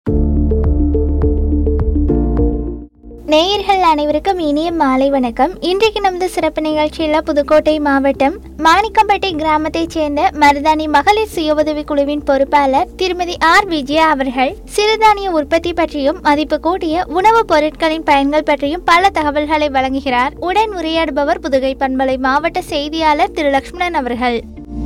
நேயர்கள் அனைவருக்கும் இனிய மாலை வணக்கம் இன்றைக்கு நமது சிறப்பு நிகழ்ச்சியில் புதுக்கோட்டை மாவட்டம் மாணிக்கம்பட்டி கிராமத்தைச் சேர்ந்த மருதாணி மகளிர் சுய உதவி குழுவின் பொறுப்பாளர் திருமதி ஆர் விஜயா அவர்கள் சிறுதானிய உற்பத்தி பற்றியும் மதிப்பு கூட்டிய உணவுப் பொருட்களின் பயன்கள் பற்றியும் பல தகவல்களை வழங்குகிறார் உடன் உரையாடுபவர் புதுகை பண்பலை மாவட்ட செய்தியாளர் திரு லக்ஷ்மணன் அவர்கள்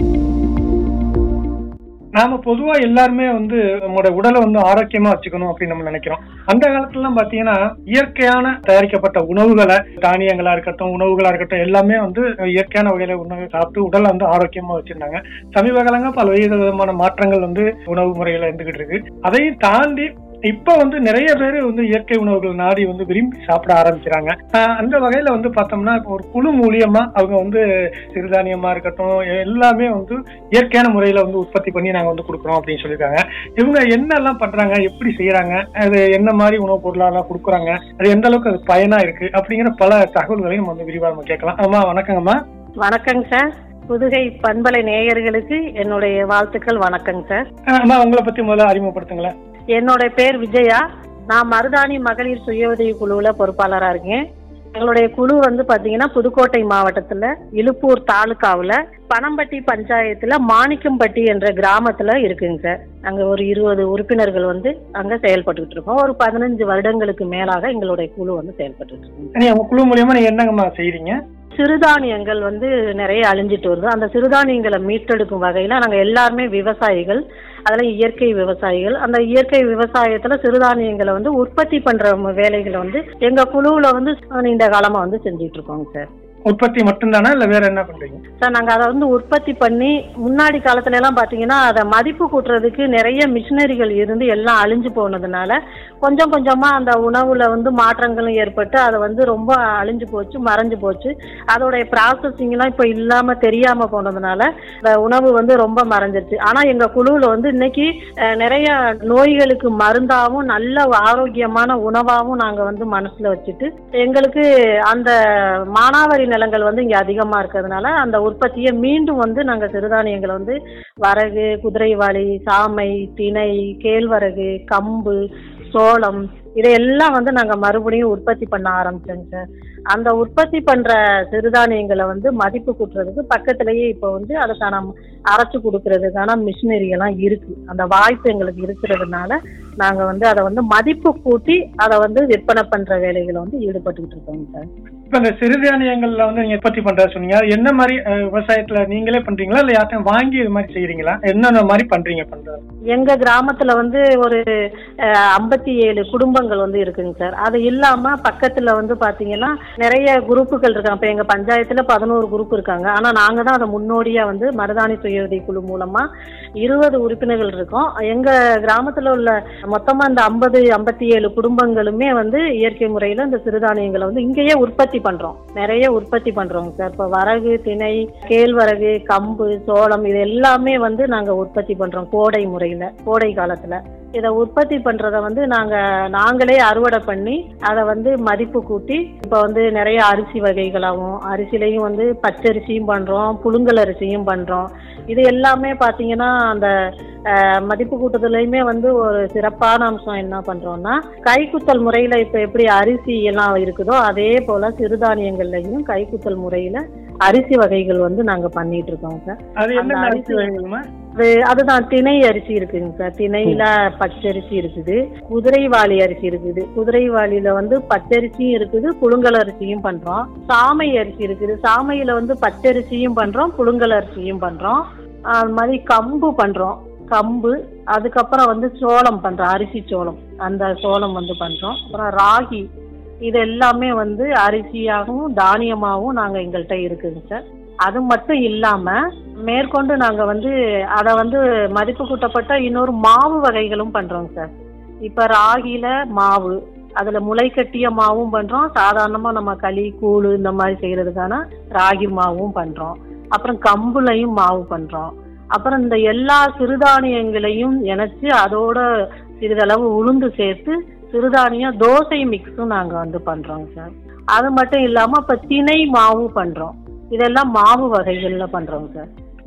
நாம பொதுவா எல்லாருமே வந்து நம்மளோட உடலை வந்து ஆரோக்கியமா வச்சுக்கணும் அப்படின்னு நம்ம நினைக்கிறோம் அந்த காலத்துல எல்லாம் பாத்தீங்கன்னா இயற்கையான தயாரிக்கப்பட்ட உணவுகளை தானியங்களா இருக்கட்டும் உணவுகளா இருக்கட்டும் எல்லாமே வந்து இயற்கையான வகையில உணவு சாப்பிட்டு உடலை வந்து ஆரோக்கியமா வச்சிருந்தாங்க சமீப காலங்க பல விதமான மாற்றங்கள் வந்து உணவு முறையில இருந்துகிட்டு இருக்கு அதையும் தாண்டி இப்ப வந்து நிறைய பேர் வந்து இயற்கை உணவுகள் நாடி வந்து விரும்பி சாப்பிட ஆரம்பிக்கிறாங்க ஆஹ் அந்த வகையில வந்து பார்த்தோம்னா இப்போ ஒரு குழு மூலியமா அவங்க வந்து சிறுதானியமா இருக்கட்டும் எல்லாமே வந்து இயற்கையான முறையில வந்து உற்பத்தி பண்ணி நாங்க வந்து கொடுக்குறோம் அப்படின்னு சொல்லியிருக்காங்க இவங்க என்னெல்லாம் பண்றாங்க எப்படி செய்யறாங்க அது என்ன மாதிரி உணவுப் பொருளெல்லாம் கொடுக்குறாங்க அது எந்த அளவுக்கு அது பயனா இருக்கு அப்படிங்கிற பல தகவல்களையும் நம்ம வந்து விரிவாக நம்ம கேட்கலாம் அம்மா வணக்கங்கம்மா வணக்கங்க சார் புதுகை பண்பலை நேயர்களுக்கு என்னுடைய வாழ்த்துக்கள் வணக்கங்க சார் ஆஹ் அம்மா உங்களை பத்தி முதல்ல அறிமுகப்படுத்துங்களேன் என்னுடைய பேர் விஜயா நான் மருதாணி மகளிர் சுய உதவி குழுவில் பொறுப்பாளராக இருக்கேன் எங்களுடைய குழு வந்து பார்த்தீங்கன்னா புதுக்கோட்டை மாவட்டத்தில் இலுப்பூர் தாலுக்காவில் பனம்பட்டி பஞ்சாயத்தில் மாணிக்கம்பட்டி என்ற கிராமத்தில் இருக்குங்க சார் அங்கே ஒரு இருபது உறுப்பினர்கள் வந்து அங்கே செயல்பட்டுக்கிட்டு இருக்கோம் ஒரு பதினஞ்சு வருடங்களுக்கு மேலாக எங்களுடைய குழு வந்து செயல்பட்டுட்டு இருக்கோம் நீங்க உங்க குழு மூலியமா நீங்க என்னங்கம்மா செய்றீங்க சிறுதானியங்கள் வந்து நிறைய அழிஞ்சிட்டு வருது அந்த சிறுதானியங்களை மீட்டெடுக்கும் வகையில் நாங்கள் எல்லாருமே விவசாயிகள் அதில் இயற்கை விவசாயிகள் அந்த இயற்கை விவசாயத்தில் சிறுதானியங்களை வந்து உற்பத்தி பண்ணுற வேலைகளை வந்து எங்கள் குழுவில் வந்து நீண்ட காலமாக வந்து செஞ்சுட்டு இருக்கோங்க சார் உற்பத்தி மட்டும்தானா இல்ல வேற என்ன பண்றீங்க சார் நாங்கள் அதை வந்து உற்பத்தி பண்ணி முன்னாடி காலத்துல எல்லாம் பார்த்தீங்கன்னா அதை மதிப்பு கூட்டுறதுக்கு நிறைய மிஷினரிகள் இருந்து எல்லாம் அழிஞ்சு போனதுனால கொஞ்சம் கொஞ்சமாக அந்த உணவில் வந்து மாற்றங்களும் ஏற்பட்டு அதை வந்து ரொம்ப அழிஞ்சு போச்சு மறைஞ்சு போச்சு அதோடைய ப்ராசஸிங்லாம் இப்போ இல்லாமல் தெரியாமல் போனதுனால இந்த உணவு வந்து ரொம்ப மறைஞ்சிருச்சு ஆனால் எங்கள் குழுவில் வந்து இன்னைக்கு அஹ், நிறைய நோய்களுக்கு மருந்தாகவும் நல்ல ஆரோக்கியமான உணவாகவும் நாங்கள் வந்து மனசில் வச்சுட்டு எங்களுக்கு அந்த மானாவாரி நிலங்கள் வந்து இங்கே அதிகமாக இருக்கிறதுனால அந்த உற்பத்தியை மீண்டும் வந்து நாங்கள் சிறுதானியங்களை வந்து வரகு குதிரைவாளி சாமை திணை கேழ்வரகு கம்பு சோளம் இதையெல்லாம் வந்து நாங்கள் மறுபடியும் உற்பத்தி பண்ண ஆரம்பிச்சோங்க சார் அந்த உற்பத்தி பண்ணுற சிறுதானியங்களை வந்து மதிப்பு கூட்டுறதுக்கு பக்கத்துலேயே இப்போ வந்து அதுக்கான அரைச்சு கொடுக்கறதுக்கான மிஷினரியெல்லாம் இருக்கு அந்த வாய்ப்பு எங்களுக்கு இருக்கிறதுனால நாங்கள் வந்து அதை வந்து மதிப்பு கூட்டி அதை வந்து விற்பனை பண்ணுற வேலைகளை வந்து ஈடுபட்டுக்கிட்டு இருக்கோங்க சார் இப்ப இந்த சிறுதானியங்கள்ல வந்து நீங்க உற்பத்தி பண்றதா சொன்னீங்க அது என்ன மாதிரி அஹ், விவசாயத்துல நீங்களே பண்றீங்களா இல்ல யார்ட்டையும் வாங்கி இது மாதிரி செய்யறீங்களா என்னென்ன மாதிரி பண்றீங்க பண்றது எங்க கிராமத்துல வந்து ஒரு ஐம்பத்தி ஏழு குடும்பங்கள் வந்து இருக்குங்க சார் அது இல்லாம பக்கத்துல வந்து பாத்தீங்கன்னா நிறைய குரூப்புகள் இருக்காங்க இப்ப எங்க பஞ்சாயத்துல பதினோரு குரூப் இருக்காங்க ஆனா நாங்க தான் அதை முன்னோடியா வந்து மருதாணி சுய உதவி குழு மூலமா இருபது உறுப்பினர்கள் இருக்கோம் எங்க கிராமத்துல உள்ள மொத்தமா இந்த ஐம்பது ஐம்பத்தி ஏழு குடும்பங்களுமே வந்து இயற்கை முறையில இந்த சிறுதானியங்களை வந்து இங்கேயே உற்பத்தி பண்றோம் நிறைய உற்பத்தி பண்றோங்க சார் இப்போ வரகு திணை கேழ்வரகு கம்பு சோளம் இது எல்லாமே வந்து நாங்க உற்பத்தி பண்றோம் கோடை முறையில கோடை காலத்துல இதை உற்பத்தி பண்றத வந்து நாங்க நாங்களே அறுவடை பண்ணி அதை வந்து மதிப்பு கூட்டி இப்போ வந்து நிறைய அரிசி வகைகளாகவும் அரிசிலையும் வந்து பச்சரிசியும் பண்றோம் புழுங்கல் அரிசியும் பண்றோம் இது எல்லாமே பாத்தீங்கன்னா அந்த அஹ், மதிப்பு கூட்டுதலையுமே வந்து ஒரு சிறப்பான அம்சம் என்ன பண்றோம்னா கைக்குத்தல் முறையில இப்ப எப்படி அரிசி எல்லாம் இருக்குதோ அதே போல சிறுதானியங்கள்லையும் கைக்குத்தல் முறையில அரிசி வகைகள் வந்து நாங்க பண்ணிட்டு இருக்கோம் சார் அது அந்த என்ன அரிசி அரிசி வகைகள்மா அது அதுதான் திணை அரிசி இருக்குங்க சார் திணையில பச்சரிசி இருக்குது குதிரைவாளி அரிசி இருக்குது குதிரைவாளியில வந்து பச்சரிசியும் இருக்குது புழுங்கல் அரிசியும் பண்றோம் சாமை அரிசி இருக்குது சாமையில வந்து பச்சரிசியும் பண்றோம் புழுங்கல் அரிசியும் பண்றோம் அது மாதிரி கம்பு பண்றோம் கம்பு அதுக்கப்புறம் வந்து சோளம் பண்றோம் அரிசி சோளம் அந்த சோளம் வந்து பண்றோம் அப்புறம் ராகி இது எல்லாமே வந்து அரிசியாகவும் தானியமாகவும் நாங்க எங்கள்கிட்ட இருக்குங்க சார் அது மட்டும் இல்லாம மேற்கொண்டு நாங்க வந்து அதை வந்து மதிப்பு கூட்டப்பட்ட இன்னொரு மாவு வகைகளும் பண்றோங்க சார் இப்ப ராகில மாவு அதுல முளை கட்டிய மாவும் பண்றோம் சாதாரணமா நம்ம களி கூழ் இந்த மாதிரி செய்யறதுக்கான ராகி மாவும் பண்றோம் அப்புறம் கம்புலையும் மாவு பண்றோம் அப்புறம் இந்த எல்லா சிறுதானியங்களையும் இணைச்சு அதோட சிறிதளவு உளுந்து சேர்த்து சிறுதானியம் தோசை மிக்ஸும் நாங்க வந்து பண்றோங்க சார் அது மட்டும் இல்லாம இப்ப திணை மாவும் பண்றோம் இதெல்லாம் மாவு வகைகள்ல பண்றோங்க சார்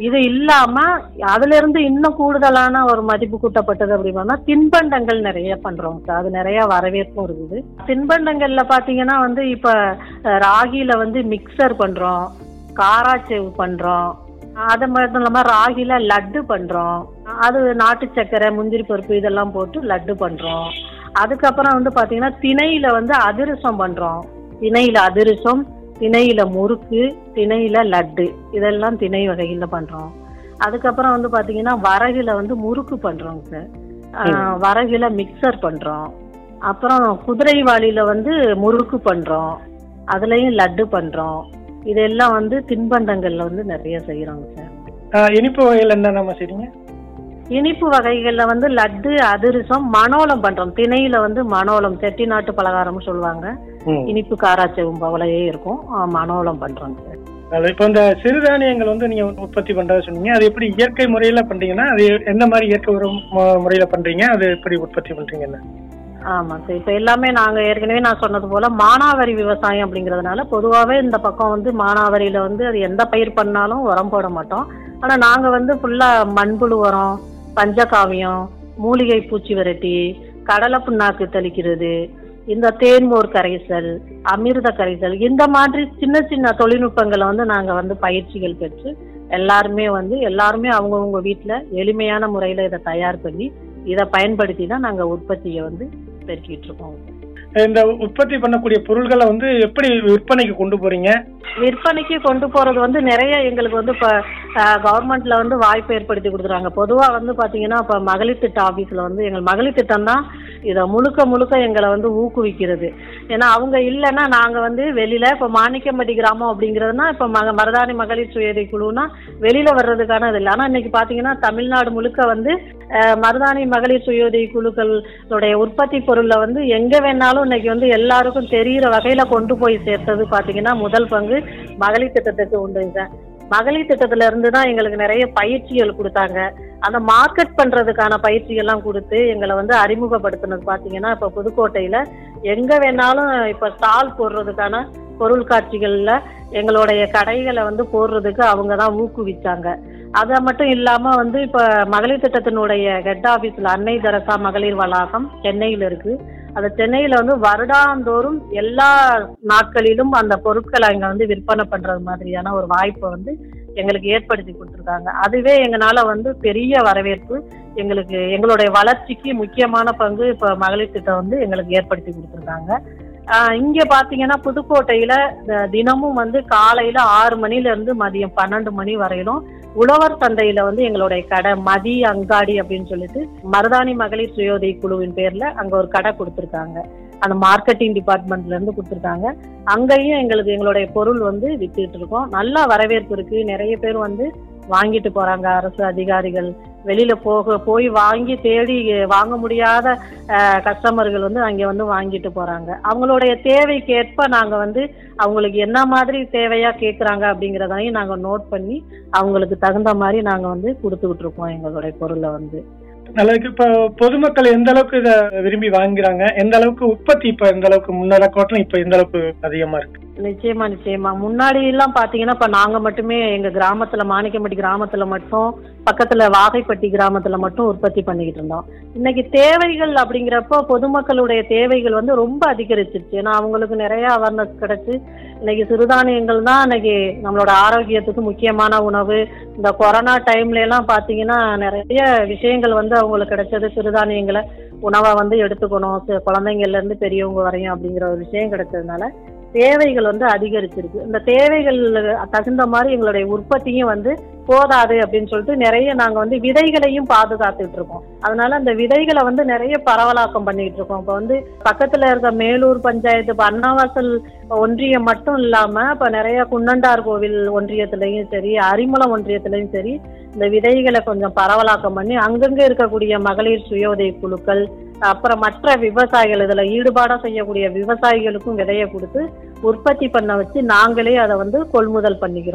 இது இல்லாம அதுல இருந்து இன்னும் கூடுதலான ஒரு மதிப்பு கூட்டப்பட்டது அப்படின்னா தின்பண்டங்கள் நிறைய பண்றோம் சார் அது நிறைய வரவேற்பும் இருக்குது தின்பண்டங்கள்ல பாத்தீங்கன்னா வந்து இப்ப அஹ், ராகில வந்து மிக்சர் பண்றோம் காராச்சேவு பண்றோம் அது மட்டும் இல்லாம ராகில லட்டு பண்றோம் அது நாட்டு சர்க்கரை முந்திரி பருப்பு இதெல்லாம் போட்டு லட்டு பண்றோம் அதுக்கப்புறம் வந்து பாத்தீங்கன்னா திணையில வந்து அதிரசம் பண்றோம் திணையில அதிரசம் திணையில முறுக்கு திணையில லட்டு இதெல்லாம் திணை வகையில பண்றோம் அதுக்கப்புறம் வந்து பாத்தீங்கன்னா வரகுல வந்து முறுக்கு பண்றோங்க சார் ஆஹ், வரகுல மிக்சர் பண்றோம் அப்புறம் குதிரைவாளியில வந்து முறுக்கு பண்றோம் அதுலயும் லட்டு பண்றோம் இதெல்லாம் வந்து தின்பண்டங்கள்ல வந்து நிறைய செய்யறோங்க சார் ஆஹ் இனிப்பு வகையில் என்ன நம்ம செய்றீங்க இனிப்பு வகைகள்ல வந்து லட்டு அதிரசம் மணோளம் பண்றோம் திணையில வந்து மணோளம் செட்டிநாட்டு பலகாரம்னு சொல்லுவாங்க ம். இனிப்பு காராச்சேவும் போலயே இருக்கும் ஆஹ், மணோளம் பண்றோங்க சார் அது இப்போ இந்த சிறுதானியங்கள் வந்து நீங்க உற்பத்தி பண்றதா சொன்னீங்க அது எப்படி இயற்கை முறையில பண்றீங்கன்னா அது எந்த மாதிரி இயற்கை உரம் மு- முறையில பண்றீங்க அது எப்படி உற்பத்தி பண்றீங்கன்னு ஆமா சார் இப்ப எல்லாமே நாங்க ஏற்கனவே நான் சொன்னது போல மானாவாரி விவசாயம் அப்படிங்கறதுனால பொதுவாவே இந்த பக்கம் வந்து மானாவாரியில வந்து அது எந்த பயிர் பண்ணாலும் உரம் போட மாட்டோம் ஆனா நாங்க வந்து ஃபுல்லா மண்புழு உரம் பஞ்சகாவியம் மூலிகை பூச்சி விரட்டி கடலை புண்ணாக்கு தெளிக்கிறது இந்த தேன்மோர் கரைசல் அமிர்த கரைசல் இந்த மாதிரி சின்ன சின்ன தொழில்நுட்பங்களை வந்து நாங்க வந்து பயிற்சிகள் பெற்று எல்லாருமே வந்து எல்லாருமே அவங்கவுங்க வீட்ல எளிமையான முறையில இதை தயார் பண்ணி இதை பயன்படுத்தி தான் நாங்க உற்பத்தியை வந்து பெருக்கிட்டு இருக்கோம் இந்த உற்பத்தி பண்ணக்கூடிய பொருள்களை வந்து எப்படி விற்பனைக்கு கொண்டு போறீங்க விற்பனைக்கு கொண்டு போறது வந்து நிறைய எங்களுக்கு வந்து இப்போ கவர்மெண்ட்ல வந்து வாய்ப்பு ஏற்படுத்தி கொடுக்குறாங்க பொதுவா வந்து பாத்தீங்கன்னா இப்போ மகளிர் திட்ட ஆபீஸ்ல வந்து எங்கள் மகளிர் திட்டம் தான் இதை முழுக்க முழுக்க எங்களை வந்து ஊக்குவிக்கிறது ஏன்னா அவங்க இல்லைன்னா நாங்க வந்து வெளியில இப்போ மாணிக்கம்பட்டி கிராமம் அப்படிங்கிறதுனா இப்போ மக மருதாணி மகளிர் சுயதை குழுனா வெளியில வர்றதுக்கான இது இல்லை ஆனா இன்னைக்கு பாத்தீங்கன்னா தமிழ்நாடு முழுக்க வந்து அஹ், மருதாணி மகளிர் சுயோதவி குழுக்களுடைய உற்பத்தி பொருளை வந்து எங்க வேணாலும் இன்னைக்கு வந்து எல்லாருக்கும் தெரியிற வகையில கொண்டு போய் சேர்த்தது பாத்தீங்கன்னா முதல் பங்கு மகளிர் திட்டத்துக்கு உண்டுங்க மகளிர் திட்டத்துல இருந்து தான் எங்களுக்கு நிறைய பயிற்சிகள் கொடுத்தாங்க அந்த மார்க்கெட் பண்றதுக்கான பயிற்சிகள்லாம் கொடுத்து எங்களை வந்து அறிமுகப்படுத்தினது பாத்தீங்கன்னா இப்ப புதுக்கோட்டையில எங்க வேணாலும் இப்ப ஸ்டால் போடுறதுக்கான பொருள் காட்சிகள்ல எங்களுடைய கடைகளை வந்து போடுறதுக்கு அவங்க தான் ஊக்குவிச்சாங்க அது மட்டும் இல்லாம வந்து இப்ப மகளிர் திட்டத்தினுடைய ஹெட் ஆபீஸ்ல அன்னை தெரசா மகளிர் வளாகம் சென்னையில இருக்கு அந்த சென்னையில வந்து வருடாந்தோறும் எல்லா நாட்களிலும் அந்த பொருட்களை அங்க வந்து விற்பனை பண்றது மாதிரியான ஒரு வாய்ப்பை வந்து எங்களுக்கு ஏற்படுத்தி கொடுத்துருக்காங்க அதுவே எங்களால வந்து பெரிய வரவேற்பு எங்களுக்கு எங்களுடைய வளர்ச்சிக்கு முக்கியமான பங்கு இப்ப மகளிர் திட்டம் வந்து எங்களுக்கு ஏற்படுத்தி கொடுத்துருக்காங்க ஆஹ் இங்க பாத்தீங்கன்னா புதுக்கோட்டையில த- தினமும் வந்து காலையில ஆறு மணில இருந்து மதியம் பன்னெண்டு மணி வரையிலும் உழவர் சந்தையில வந்து எங்களுடைய கடை மதி அங்காடி அப்படின்னு சொல்லிட்டு மருதாணி மகளிர் சுயோதய குழுவின் பேர்ல அங்க ஒரு கடை கொடுத்துருக்காங்க அந்த மார்க்கெட்டிங் டிபார்ட்மெண்ட்ல இருந்து கொடுத்துருக்காங்க அங்கேயும் எங்களுக்கு எங்களுடைய பொருள் வந்து வித்துட்டு இருக்கோம் நல்ல வரவேற்பு இருக்கு நிறைய பேர் வந்து வாங்கிட்டு போறாங்க அரசு அதிகாரிகள் வெளியில போக போய் வாங்கி தேடி வாங்க முடியாத கஸ்டமர்கள் வந்து அங்க வந்து வாங்கிட்டு போறாங்க அவங்களுடைய தேவைக்கு ஏற்ப நாங்க வந்து அவங்களுக்கு என்ன மாதிரி தேவையா கேக்குறாங்க அப்படிங்கறதையும் நாங்க நோட் பண்ணி அவங்களுக்கு தகுந்த மாதிரி நாங்க வந்து கொடுத்துக்கிட்டு இருக்கோம் எங்களுடைய பொருளை வந்து நல்லதுக்கு இப்ப பொதுமக்கள் எந்த அளவுக்கு இதை விரும்பி வாங்குறாங்க எந்த அளவுக்கு உற்பத்தி இப்ப எந்த அளவுக்கு முன்னாடி காட்டிலும் இப்ப எந்த அளவுக்கு அதிகமா இருக்கு நிச்சயமா நிச்சயமா முன்னாடி எல்லாம் பாத்தீங்கன்னா இப்ப நாங்க மட்டுமே எங்க கிராமத்துல மாணிக்கம்பட்டி கிராமத்துல மட்டும் பக்கத்துல வாகைப்பட்டி கிராமத்துல மட்டும் உற்பத்தி பண்ணிக்கிட்டு இருந்தோம் இன்னைக்கு தேவைகள் அப்படிங்கிறப்போ பொதுமக்களுடைய தேவைகள் வந்து ரொம்ப அதிகரிச்சிருச்சு ஏன்னா அவங்களுக்கு நிறைய அவேர்னஸ் கிடைச்சு இன்னைக்கு சிறுதானியங்கள் தான் இன்னைக்கு நம்மளோட ஆரோக்கியத்துக்கு முக்கியமான உணவு இந்த கொரோனா டைம்ல எல்லாம் பாத்தீங்கன்னா நிறைய விஷயங்கள் வந்து அவங்களுக்கு கிடைச்சது சிறுதானியங்களை உணவை வந்து எடுத்துக்கணும் சி- குழந்தைங்கள்ல இருந்து பெரியவங்க வரையும் அப்படிங்கிற ஒரு விஷயம் கிடைச்சதுனால தேவைகள் வந்து அதிகரிச்சிருக்கு இந்த தேவைகள் தகுந்த மாதிரி எங்களுடைய உற்பத்தியும் வந்து போதாது அப்படின்னு சொல்லிட்டு நிறைய நாங்க வந்து விதைகளையும் பாதுகாத்துட்டு இருக்கோம் அதனால அந்த விதைகளை வந்து நிறைய பரவலாக்கம் பண்ணிட்டு இருக்கோம் இப்போ வந்து பக்கத்துல இருக்க மேலூர் பஞ்சாயத்து இப்போ அண்ணாவாசல் ஒன்றியம் மட்டும் இல்லாம இப்ப நிறைய குன்னண்டார் கோவில் ஒன்றியத்திலையும் சரி அரிமளம் ஒன்றியத்திலையும் சரி இந்த விதைகளை கொஞ்சம் பரவலாக்கம் பண்ணி அங்கங்க இருக்கக்கூடிய மகளிர் சுயோதய குழுக்கள் அப்புறம் மற்ற விவசாயிகள் இதுல ஈடுபாடா செய்யக்கூடிய விவசாயிகளுக்கும் விதையை கொடுத்து உற்பத்தி பண்ண வச்சு நாங்களே அதை வந்து கொள்முதல் பண்ணிக்கிறோம்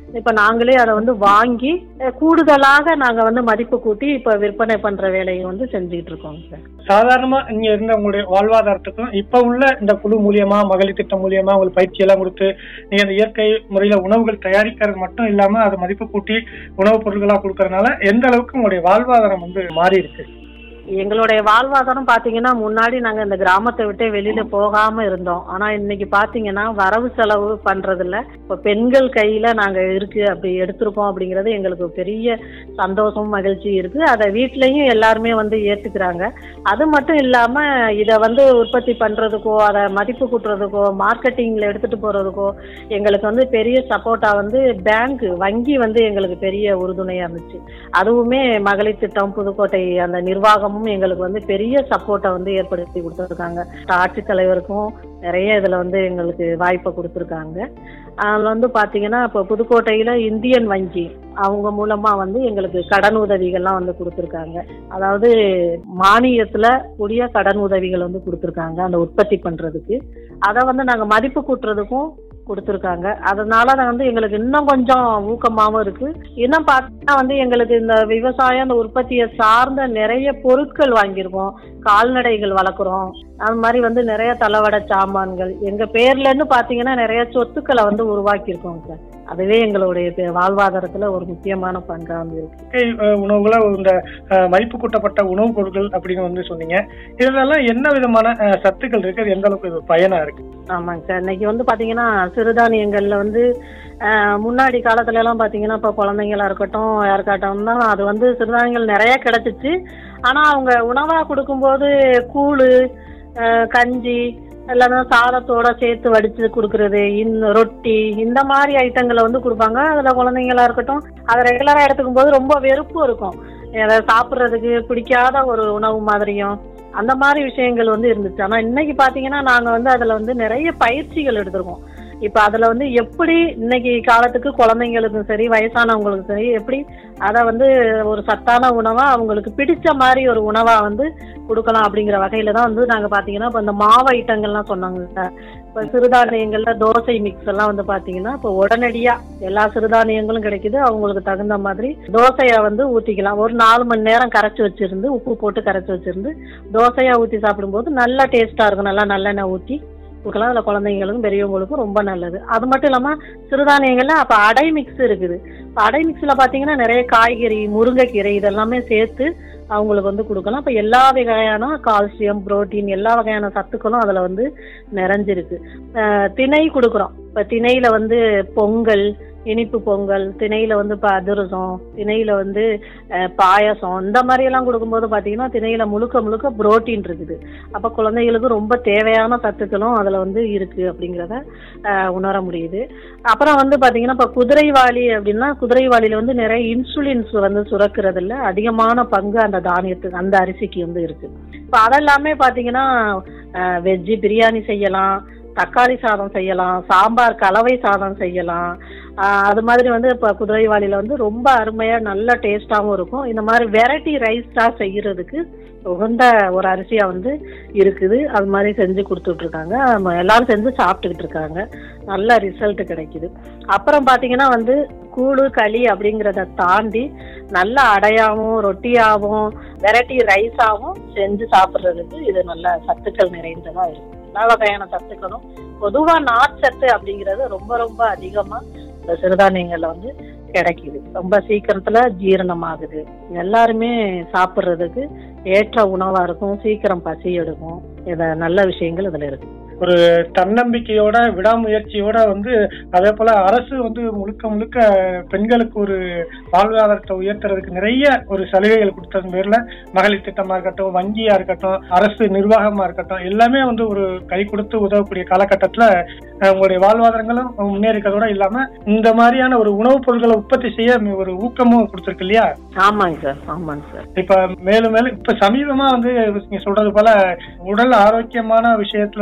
இப்ப நாங்களே அதை வந்து வாங்கி அஹ், கூடுதலாக நாங்க வந்து மதிப்பு கூட்டி இப்ப விற்பனை பண்ற வேலையை வந்து செஞ்சுட்டு இருக்கோம் சார் சாதாரணமா இங்க இருந்த உங்களுடைய வாழ்வாதாரத்துக்கும் இப்ப உள்ள இந்த குழு மூலியமா மகளிர் திட்டம் மூலியமா உங்களுக்கு பயிற்சி எல்லாம் கொடுத்து நீங்க அந்த இயற்கை முறையில உணவுகள் தயாரிக்கிறது மட்டும் இல்லாம அதை மதிப்பு கூட்டி உணவுப் பொருட்களா கொடுக்கறதுனால எந்த அளவுக்கு உங்களுடைய வாழ்வாதாரம் வந்து மாறி இருக்கு எங்களுடைய வாழ்வாதாரம் பாத்தீங்கன்னா முன்னாடி நாங்க இந்த கிராமத்தை விட்டு வெளியில போகாம இருந்தோம் ஆனா இன்னைக்கு பாத்தீங்கன்னா வரவு செலவு பண்றதுல இப்ப பெண்கள் கையில நாங்க இருக்கு அப்படி எடுத்திருக்கோம் அப்படிங்கறது எங்களுக்கு பெரிய சந்தோஷம் மகிழ்ச்சி இருக்கு அதை வீட்லயும் எல்லாருமே வந்து ஏத்துக்கிறாங்க அது மட்டும் இல்லாம இத வந்து உற்பத்தி பண்றதுக்கோ அதை மதிப்பு கூட்டுறதுக்கோ மார்க்கெட்டிங்ல எடுத்துட்டு போறதுக்கோ எங்களுக்கு வந்து பெரிய சப்போர்ட்டா வந்து பேங்க் வங்கி வந்து எங்களுக்கு பெரிய உறுதுணையா இருந்துச்சு அதுவுமே மகளிர் திட்டம் புதுக்கோட்டை அந்த நிர்வாகமும் எங்களுக்கு வந்து பெரிய சப்போர்ட்டை வந்து ஏற்படுத்தி கொடுத்துருக்காங்க ஆட்சித்தலைவருக்கும் நிறைய இதுல வந்து எங்களுக்கு வாய்ப்பை கொடுத்துருக்காங்க அதில் வந்து பாத்தீங்கன்னா இப்போ புதுக்கோட்டையில இந்தியன் வங்கி அவங்க மூலமா வந்து எங்களுக்கு கடன் உதவிகள்லாம் வந்து கொடுத்துருக்காங்க அதாவது மானியத்துல கூடிய கடன் உதவிகள் வந்து கொடுத்துருக்காங்க அந்த உற்பத்தி பண்றதுக்கு அதை வந்து நாங்க மதிப்பு கூட்டுறதுக்கும் கொடுத்துருக்காங்க அதனால அது வந்து எங்களுக்கு இன்னும் கொஞ்சம் ஊக்கமாகவும் இருக்கு இன்னும் பார்த்தா வந்து எங்களுக்கு இந்த விவசாயம் அந்த உற்பத்தியை சார்ந்த நிறைய பொருட்கள் வாங்கியிருக்கோம் கால்நடைகள் வளர்க்குறோம் அது மாதிரி வந்து நிறைய தளவட சாமான்கள் எங்க பேர்ல இருந்து பாத்தீங்கன்னா நிறைய சொத்துக்களை வந்து உருவாக்கியிருக்கோம் சார் அதுவே எங்களுடைய பெ- வாழ்வாதாரத்துல ஒரு முக்கியமான பங்கா வந்து இருக்கு இயற்கை அஹ், உணவுகளை இந்த அஹ், மதிப்பு கூட்டப்பட்ட உணவுப் பொருட்கள் அப்படின்னு வந்து சொன்னீங்க இதெல்லாம் என்ன விதமான அஹ், சத்துக்கள் இருக்கு அது எந்த அளவுக்கு இது பயனா இருக்கு ஆமாங்க சார் இன்னைக்கு வந்து பாத்தீங்கன்னா சிறுதானியங்கள்ல வந்து ஆஹ், முன்னாடி காலத்துல எல்லாம் பாத்தீங்கன்னா இப்ப குழந்தைங்களா இருக்கட்டும் யாருக்காட்டும் தான் அது வந்து சிறுதானியங்கள் நிறைய கிடைச்சிச்சு ஆனா அவங்க உணவா கொடுக்கும்போது கூழு ஆஹ், கஞ்சி இல்லைன்னா சாதத்தோட சேர்த்து வடிச்சு கொடுக்கறது இந்த ரொட்டி இந்த மாதிரி ஐட்டங்களை வந்து கொடுப்பாங்க அதுல குழந்தைங்களா இருக்கட்டும் அதை ரெகுலரா எடுத்துக்கும் போது ரொம்ப வெறுப்பு இருக்கும் அதை சாப்பிட்றதுக்கு பிடிக்காத ஒரு உணவு மாதிரியும் அந்த மாதிரி விஷயங்கள் வந்து இருந்துச்சு ஆனா இன்னைக்கு பாத்தீங்கன்னா நாங்க வந்து அதுல வந்து நிறைய பயிற்சிகள் எடுத்திருக்கோம் இப்ப அதுல வந்து எப்படி இன்னைக்கு காலத்துக்கு குழந்தைங்களுக்கும் சரி வயசானவங்களுக்கும் சரி எப்படி அதை வந்து ஒரு சத்தான உணவா அவங்களுக்கு பிடிச்ச மாதிரி ஒரு உணவா வந்து கொடுக்கலாம் அப்படிங்கிற வகையில தான் வந்து நாங்க பாத்தீங்கன்னா இப்ப இந்த மாவு ஐட்டங்கள்லாம் சொன்னாங்க சார் இப்ப சிறுதானியங்கள்ல தோசை மிக்ஸ் எல்லாம் வந்து பாத்தீங்கன்னா இப்ப உடனடியா எல்லா சிறுதானியங்களும் கிடைக்குது அவங்களுக்கு தகுந்த மாதிரி தோசையை வந்து ஊத்திக்கலாம் ஒரு நாலு மணி நேரம் கரைச்சு வச்சிருந்து உப்பு போட்டு கரைச்சு வச்சிருந்து தோசையா ஊத்தி சாப்பிடும்போது நல்லா டேஸ்டா இருக்கும் நல்லா நல்லெண்ணெய் ஊத்தி கொடுக்கலாம் அதில் குழந்தைங்களுக்கும் பெரியவங்களுக்கும் ரொம்ப நல்லது அது மட்டும் இல்லாமல் சிறுதானியங்கள்ல அப்போ அடை மிக்ஸ் இருக்குது இப்போ அடை மிக்ஸில் பார்த்தீங்கன்னா நிறைய காய்கறி முருங்கைக்கீரை இதெல்லாமே சேர்த்து அவங்களுக்கு வந்து கொடுக்கலாம் இப்போ எல்லா வகையான கால்சியம் புரோட்டீன் எல்லா வகையான சத்துக்களும் அதில் வந்து நிறைஞ்சிருக்கு அஹ் திணை கொடுக்குறோம் இப்போ திணையில வந்து பொங்கல் இனிப்பு பொங்கல் திணையில வந்து இப்போ அதிரசம் திணையில வந்து அஹ், பாயாசம் இந்த மாதிரி எல்லாம் கொடுக்கும்போது பார்த்தீங்கன்னா திணையில முழுக்க முழுக்க புரோட்டீன் இருக்குது அப்போ குழந்தைகளுக்கு ரொம்ப தேவையான சத்துக்களும் அதில் வந்து இருக்கு அப்படிங்கிறத அஹ், உணர முடியுது அப்புறம் வந்து பார்த்தீங்கன்னா இப்போ குதிரைவாளி அப்படின்னா குதிரைவாளியில வந்து நிறைய இன்சுலின்ஸ் வந்து சுரக்கிறதுல அதிகமான பங்கு அந்த தானியத்துக்கு அந்த அரிசிக்கு வந்து இருக்கு இப்போ அதெல்லாமே பார்த்தீங்கன்னா வெஜ்ஜு பிரியாணி செய்யலாம் தக்காளி சாதம் செய்யலாம் சாம்பார் கலவை சாதம் செய்யலாம் ஆஹ் அது மாதிரி வந்து இப்போ குதிரைவாளியில வந்து ரொம்ப அருமையா நல்ல டேஸ்டாகவும் இருக்கும் இந்த மாதிரி வெரைட்டி ரைஸா செய்யறதுக்கு உகந்த ஒரு அரிசியா வந்து இருக்குது அது மாதிரி செஞ்சு கொடுத்துட்டு இருக்காங்க ஆமா, எல்லாரும் செஞ்சு சாப்பிட்டுக்கிட்டு இருக்காங்க நல்ல ரிசல்ட் கிடைக்குது அப்புறம் பாத்தீங்கன்னா வந்து கூழு களி அப்படிங்கிறத தாண்டி நல்ல அடையாவும் ரொட்டியாவும் வெரைட்டி ரைஸாவும் செஞ்சு சாப்பிட்றதுக்கு இது நல்ல சத்துக்கள் நிறைந்ததா இருக்கு எல்லா வகையான சத்துக்களும் பொதுவா நார்ச்சத்து அப்படிங்கிறது ரொம்ப ரொம்ப அதிகமா இந்த சிறுதானியங்கள்ல வந்து கிடைக்குது ரொம்ப சீக்கிரத்துல ஜீரணமாகுது எல்லாருமே சாப்பிட்றதுக்கு ஏற்ற உணவா இருக்கும் சீக்கிரம் பசி எடுக்கும் இத நல்ல விஷயங்கள் இதுல இருக்கு ஒரு தன்னம்பிக்கையோட விடாமுயற்சியோட வந்து அதே போல அரசு வந்து முழுக்க முழுக்க பெண்களுக்கு ஒரு வாழ்வாதாரத்தை உயர்த்துறதுக்கு நிறைய ஒரு சலுகைகள் கொடுத்தது பேர்ல மகளிர் திட்டமா இருக்கட்டும் வங்கியா இருக்கட்டும் அரசு நிர்வாகமா இருக்கட்டும் எல்லாமே வந்து ஒரு கை கொடுத்து உதவக்கூடிய காலகட்டத்துல அஹ், உங்களுடைய வாழ்வாதாரங்களும் முன்னேறிக்கிறதோட இல்லாம இந்த மாதிரியான ஒரு உணவுப் பொருட்களை உற்பத்தி செய்ய ஒரு ஊக்கமும் கொடுத்துருக்கு இல்லையா ஆமாங்க சார் ஆமாங்க சார் இப்ப மேலும் மேலும் இப்ப சமீபமா வந்து நீங்க சொல்றது போல உடல் ஆரோக்கியமான விஷயத்துல வந்து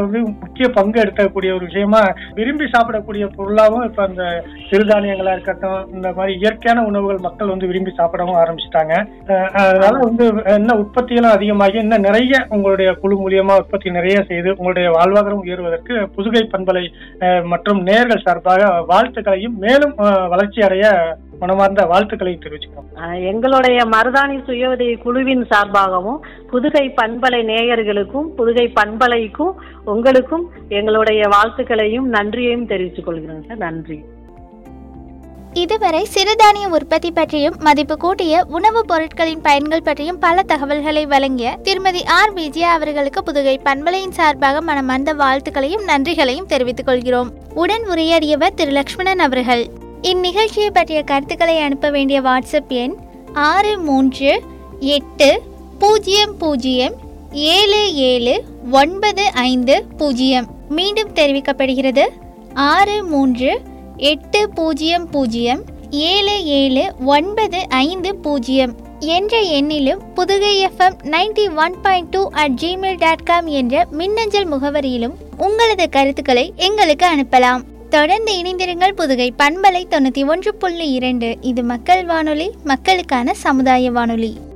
முக்கிய பங்கு எடுக்கக்கூடிய ஒரு விஷயமா விரும்பி சாப்பிடக்கூடிய பொருளாவும் இப்ப அந்த சிறுதானியங்களா இருக்கட்டும் இந்த மாதிரி இயற்கையான உணவுகள் மக்கள் வந்து விரும்பி சாப்பிடவும் ஆரம்பிச்சிட்டாங்க அதனால வந்து இன்னும் உற்பத்தியெல்லாம் அதிகமாகி இன்னும் நிறைய உங்களுடைய குழு மூலியமா உற்பத்தி நிறைய செய்து உங்களுடைய வாழ்வாதாரம் உயர்வதற்கு புதுகை பண்பலை அஹ், மற்றும் நேர்கள் சார்பாக வாழ்த்துக்களையும் மேலும் அஹ், வளர்ச்சி அடைய மனமார்ந்த வாழ்த்துக்களையும் தெரிவிச்சுக்கிறோம் ஆஹ் எங்களுடைய மருதாணி சுய உதவி குழுவின் சார்பாகவும் புதுகை பண்பலை நேயர்களுக்கும் புதுகை பண்பலைக்கும் உங்களுக்கும் எங்களுடைய வாழ்த்துக்களையும் நன்றியையும் தெரிவித்துக் கொள்கிறேன் சார் நன்றி இதுவரை சிறுதானிய உற்பத்தி பற்றியும் மதிப்பு கூட்டிய உணவுப் பொருட்களின் பயன்கள் பற்றியும் பல தகவல்களை வழங்கிய திருமதி ஆர் விஜயா அவர்களுக்கு புதுகை பண்பலையின் சார்பாக மனமார்ந்த வாழ்த்துக்களையும் நன்றிகளையும் தெரிவித்துக் கொள்கிறோம் உடன் உரையாடியவர் திரு லக்ஷ்மணன் அவர்கள் இந்நிகழ்ச்சியை பற்றிய கருத்துக்களை அனுப்ப வேண்டிய வாட்ஸ்அப் எண் ஆறு மூன்று எட்டு பூஜ்ஜியம் பூஜ்ஜியம் ஏழு ஏழு ஒன்பது ஐந்து பூஜ்ஜியம் மீண்டும் தெரிவிக்கப்படுகிறது ஆறு மூன்று எட்டு பூஜ்ஜியம் பூஜ்ஜியம் ஏழு ஏழு ஒன்பது ஐந்து பூஜ்ஜியம் என்ற எண்ணிலும் Pudugai FM ninety one point two at Gmail dot com என்ற மின்னஞ்சல் முகவரியிலும் உங்களது கருத்துக்களை எங்களுக்கு அனுப்பலாம் தொடர்ந்து இணைந்திருங்கள் புதுகை பண்பலை தொண்ணூற்றி ஒன்று புள்ளி இரண்டு இது மக்கள் வானொலி மக்களுக்கான சமுதாய வானொலி